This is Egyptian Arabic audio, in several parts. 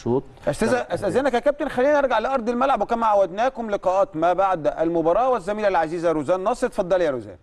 الشوط استاذ استاذنك يا كابتن خلينا نرجع لارض الملعب وكما عودناكم لقاءات ما بعد المباراه والزميله العزيزه روزان نصر اتفضلي يا روزان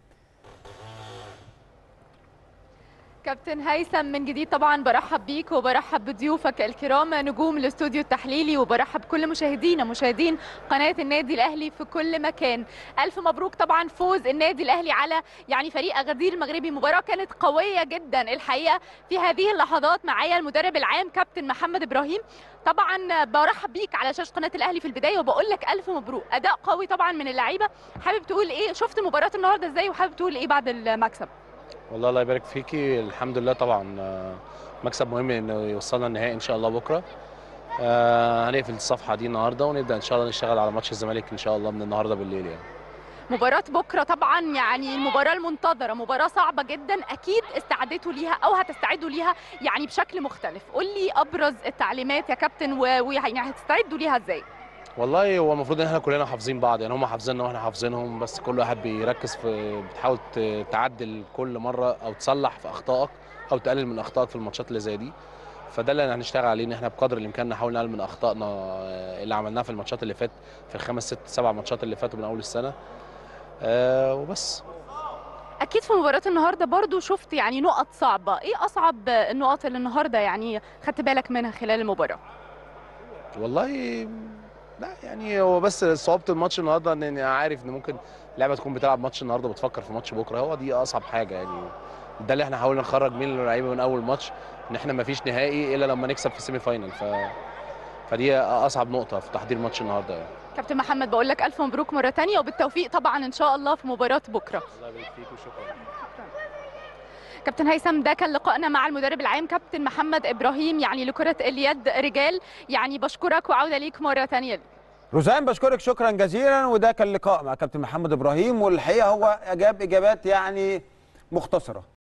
كابتن هيثم من جديد طبعا برحب بيك وبرحب بضيوفك الكرام نجوم الاستوديو التحليلي وبرحب بكل مشاهدينا مشاهدين قناه النادي الاهلي في كل مكان الف مبروك طبعا فوز النادي الاهلي على يعني فريق اغادير المغربي مباراه كانت قويه جدا الحقيقه في هذه اللحظات معايا المدرب العام كابتن محمد ابراهيم طبعا برحب بيك على شاشه قناه الاهلي في البدايه وبقول لك الف مبروك اداء قوي طبعا من اللعيبه حابب تقول ايه شفت مباراه النهارده ازاي وحابب تقول ايه بعد المكسب والله الله يبارك فيكي الحمد لله طبعا آه، مكسب مهم انه يوصلنا النهائي ان شاء الله بكره آه، هنقفل الصفحه دي النهارده ونبدا ان شاء الله نشتغل على ماتش الزمالك ان شاء الله من النهارده بالليل يعني مباراة بكرة طبعا يعني المباراة المنتظرة مباراة صعبة جدا أكيد استعدتوا ليها أو هتستعدوا ليها يعني بشكل مختلف قول لي أبرز التعليمات يا كابتن و- ويعني هتستعدوا ليها إزاي والله هو المفروض ان احنا كلنا حافظين بعض يعني هم حافظيننا واحنا حافظينهم بس كل واحد بيركز في بتحاول ت- تعدل كل مره او تصلح في اخطائك او تقلل من اخطائك في الماتشات اللي زي دي فده اللي هنشتغل عليه ان احنا بقدر الامكان نحاول نقلل من اخطائنا آه، اللي عملناها في الماتشات اللي فات في الخمس ست سبع ماتشات اللي فاتوا من اول السنه آه وبس أكيد في مباراة النهاردة برضو شفت يعني نقط صعبة إيه أصعب النقط اللي النهاردة يعني خدت بالك منها خلال المباراة والله لا يعني هو بس صعوبه الماتش النهارده ان انا عارف ان ممكن لعبه تكون بتلعب ماتش النهارده بتفكر في ماتش بكره هو دي اصعب حاجه يعني ده اللي احنا حاولنا نخرج من اللعيبه من اول ماتش ان احنا ما فيش نهائي الا لما نكسب في السيمي فاينل ف فدي اصعب نقطه في تحضير ماتش النهارده يعني كابتن محمد بقول لك ألف مبروك مرة تانية وبالتوفيق طبعا إن شاء الله في مباراة بكرة الله يبارك فيك وشكرا كابتن هيثم ده كان لقائنا مع المدرب العام كابتن محمد إبراهيم يعني لكرة اليد رجال يعني بشكرك وعودة ليك مرة تانية روزان بشكرك شكرا جزيلا وده كان لقاء مع كابتن محمد ابراهيم والحقيقه هو اجاب اجابات يعني مختصره